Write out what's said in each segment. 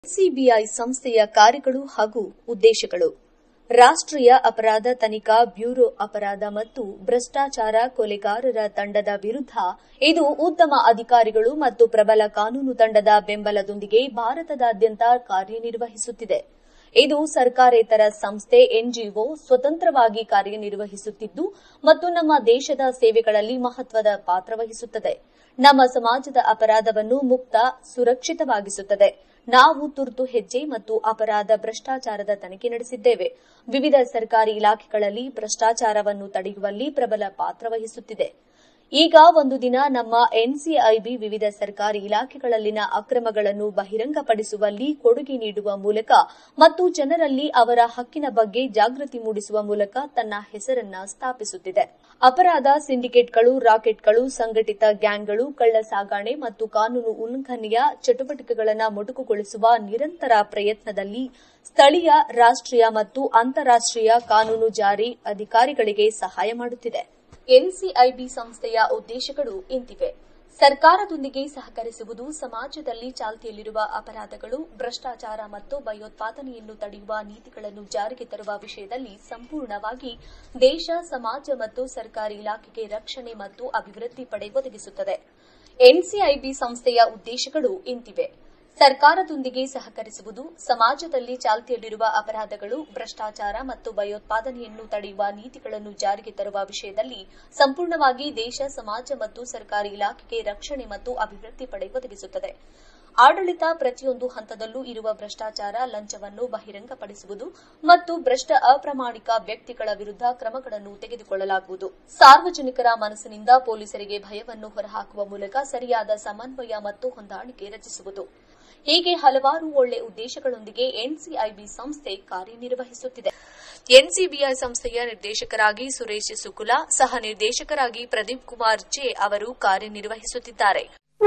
CBI ಸಂಸ್ಥೆಯ ಕಾರ್ಯಗಳು ಹಾಗೂ ಉದ್ದೇಶಗಳು ರಾಷ್ಟ್ರೀಯ ಅಪರಾಧ ತನಿಖಾ ಬ್ಯೂರೋ ಅಪರಾಧ ಮತ್ತು ಭ್ರಷ್ಟಾಚಾರ ಕೊಲೆಗಾರರ ತಂಡದ ವಿರುದ್ಧ ಇದು ಉತ್ತಮ ಅಧಿಕಾರಿಗಳು ಮತ್ತು ಪ್ರಬಲ ಕಾನೂನು ತಂಡದ ಬೆಂಬಲದೊಂದಿಗೆ ಭಾರತದಾದ್ಯಂತ ಕಾರ್ಯನಿರ್ವಹಿಸುತ್ತಿದೆ ಇದು ಸರ್ಕಾರೇತರ ಸಂಸ್ಥೆ ಎನ್ಜಿಒ ಸ್ವತಂತ್ರವಾಗಿ ಕಾರ್ಯನಿರ್ವಹಿಸುತ್ತಿದ್ದು ಮತ್ತು ನಮ್ಮ ದೇಶದ ಸೇವೆಗಳಲ್ಲಿ ಮಹತ್ವದ ಪಾತ್ರ ವಹಿಸುತ್ತದೆ ನಮ್ಮ ಸಮಾಜದ ಅಪರಾಧವನ್ನು ಮುಕ್ತ ಸುರಕ್ಷಿತವಾಗಿಸುತ್ತದೆ ನಾವು ತುರ್ತು ಹೆಜ್ಜೆ ಮತ್ತು ಅಪರಾಧ ಭ್ರಷ್ಟಾಚಾರದ ತನಿಖೆ ನಡೆಸಿದ್ದೇವೆ ವಿವಿಧ ಸರ್ಕಾರಿ ಇಲಾಖೆಗಳಲ್ಲಿ ಭ್ರಷ್ಟಾಚಾರವನ್ನು ತಡೆಯುವಲ್ಲಿ ಪ್ರಬಲ ಪಾತ್ರ ವಹಿಸುತ್ತಿದೆ ಈಗ ಒಂದು ದಿನ ನಮ್ಮ ಎನ್ಸಿಐಬಿ ವಿವಿಧ ಸರ್ಕಾರಿ ಇಲಾಖೆಗಳಲ್ಲಿನ ಅಕ್ರಮಗಳನ್ನು ಬಹಿರಂಗಪಡಿಸುವಲ್ಲಿ ಕೊಡುಗೆ ನೀಡುವ ಮೂಲಕ ಮತ್ತು ಜನರಲ್ಲಿ ಅವರ ಹಕ್ಕಿನ ಬಗ್ಗೆ ಜಾಗೃತಿ ಮೂಡಿಸುವ ಮೂಲಕ ತನ್ನ ಹೆಸರನ್ನ ಸ್ಥಾಪಿಸುತ್ತಿದೆ ಅಪರಾಧ ಸಿಂಡಿಕೇಟ್ಗಳು ರಾಕೆಟ್ಗಳು ಸಂಘಟಿತ ಗ್ಯಾಂಗ್ಗಳು ಕಳ್ಳ ಸಾಗಾಣೆ ಮತ್ತು ಕಾನೂನು ಉಲ್ಲಂಘನೆಯ ಚಟುವಟಿಕೆಗಳನ್ನು ಮೊಟಕುಗೊಳಿಸುವ ನಿರಂತರ ಪ್ರಯತ್ನದಲ್ಲಿ ಸ್ಥಳೀಯ ರಾಷ್ಟೀಯ ಮತ್ತು ಅಂತಾರಾಷ್ಟೀಯ ಕಾನೂನು ಜಾರಿ ಅಧಿಕಾರಿಗಳಿಗೆ ಸಹಾಯ ಮಾಡುತ್ತಿದೆ ಎನ್ಸಿಐಬಿ ಸಂಸ್ಥೆಯ ಉದ್ದೇಶಗಳು ಇಂತಿವೆ ಸರ್ಕಾರದೊಂದಿಗೆ ಸಹಕರಿಸುವುದು ಸಮಾಜದಲ್ಲಿ ಚಾಲ್ತಿಯಲ್ಲಿರುವ ಅಪರಾಧಗಳು ಭ್ರಷ್ಟಾಚಾರ ಮತ್ತು ಭಯೋತ್ಪಾದನೆಯನ್ನು ತಡೆಯುವ ನೀತಿಗಳನ್ನು ಜಾರಿಗೆ ತರುವ ವಿಷಯದಲ್ಲಿ ಸಂಪೂರ್ಣವಾಗಿ ದೇಶ ಸಮಾಜ ಮತ್ತು ಸರ್ಕಾರಿ ಇಲಾಖೆಗೆ ರಕ್ಷಣೆ ಮತ್ತು ಅಭಿವೃದ್ಧಿ ಪಡೆ ಒದಗಿಸುತ್ತದೆ ಎನ್ಸಿಐಬಿ ಸಂಸ್ಥೆಯ ಉದ್ದೇಶಗಳು ಇಂತಿವೆ ಸರ್ಕಾರದೊಂದಿಗೆ ಸಹಕರಿಸುವುದು ಸಮಾಜದಲ್ಲಿ ಚಾಲ್ತಿಯಲ್ಲಿರುವ ಅಪರಾಧಗಳು ಭ್ರಷ್ಟಾಚಾರ ಮತ್ತು ಭಯೋತ್ಪಾದನೆಯನ್ನು ತಡೆಯುವ ನೀತಿಗಳನ್ನು ಜಾರಿಗೆ ತರುವ ವಿಷಯದಲ್ಲಿ ಸಂಪೂರ್ಣವಾಗಿ ದೇಶ ಸಮಾಜ ಮತ್ತು ಸರ್ಕಾರಿ ಇಲಾಖೆಗೆ ರಕ್ಷಣೆ ಮತ್ತು ಅಭಿವೃದ್ಧಿ ಪಡೆ ಒದಗಿಸುತ್ತದೆ ಆಡಳಿತ ಪ್ರತಿಯೊಂದು ಹಂತದಲ್ಲೂ ಇರುವ ಭ್ರಷ್ಟಾಚಾರ ಲಂಚವನ್ನು ಬಹಿರಂಗಪಡಿಸುವುದು ಮತ್ತು ಭ್ರಷ್ಟ ಅಪ್ರಾಮಾಣಿಕ ವ್ಯಕ್ತಿಗಳ ವಿರುದ್ಧ ಕ್ರಮಗಳನ್ನು ತೆಗೆದುಕೊಳ್ಳಲಾಗುವುದು ಸಾರ್ವಜನಿಕರ ಮನಸ್ಸಿನಿಂದ ಪೊಲೀಸರಿಗೆ ಭಯವನ್ನು ಹೊರಹಾಕುವ ಮೂಲಕ ಸರಿಯಾದ ಸಮನ್ವಯ ಮತ್ತು ಹೊಂದಾಣಿಕೆ ರಚಿಸುವುದು ಹೀಗೆ ಹಲವಾರು ಒಳ್ಳೆ ಉದ್ದೇಶಗಳೊಂದಿಗೆ ಎನ್ಸಿಐಬಿ ಸಂಸ್ಥೆ ಕಾರ್ಯನಿರ್ವಹಿಸುತ್ತಿದೆ ಎನ್ಸಿಬಿಐ ಸಂಸ್ಥೆಯ ನಿರ್ದೇಶಕರಾಗಿ ಸುರೇಶ್ ಸುಕುಲಾ ಸಹ ನಿರ್ದೇಶಕರಾಗಿ ಪ್ರದೀಪ್ ಕುಮಾರ್ ಜೆ ಅವರು ಕಾರ್ಯನಿರ್ವಹಿಸುತ್ತಿದ್ದಾರೆ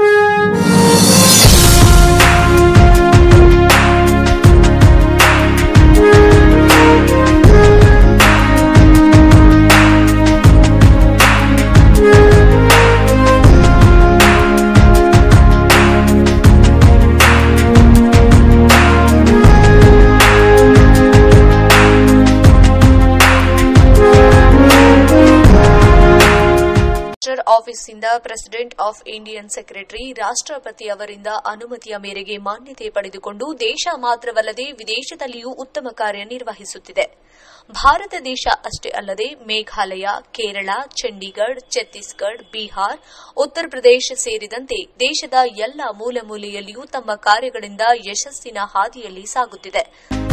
ಆಫೀಸ್ನಿಂದ ಪ್ರೆಸಿಡೆಂಟ್ ಆಫ್ ಇಂಡಿಯನ್ ಸೆಕ್ರೆಟರಿ ರಾಷ್ಟಪತಿ ಅವರಿಂದ ಅನುಮತಿಯ ಮೇರೆಗೆ ಮಾನ್ಯತೆ ಪಡೆದುಕೊಂಡು ದೇಶ ಮಾತ್ರವಲ್ಲದೆ ವಿದೇಶದಲ್ಲಿಯೂ ಉತ್ತಮ ಕಾರ್ಯನಿರ್ವಹಿಸುತ್ತಿದೆ ಭಾರತ ದೇಶ ಅಷ್ಟೇ ಅಲ್ಲದೆ ಮೇಘಾಲಯ ಕೇರಳ ಚಂಡೀಗಢ ಛತ್ತೀಸ್ಗಢ ಬಿಹಾರ್ ಉತ್ತರ ಪ್ರದೇಶ ಸೇರಿದಂತೆ ದೇಶದ ಎಲ್ಲ ಮೂಲೆ ಮೂಲೆಯಲ್ಲಿಯೂ ತಮ್ಮ ಕಾರ್ಯಗಳಿಂದ ಯಶಸ್ಸಿನ ಹಾದಿಯಲ್ಲಿ ಸಾಗುತ್ತಿದೆ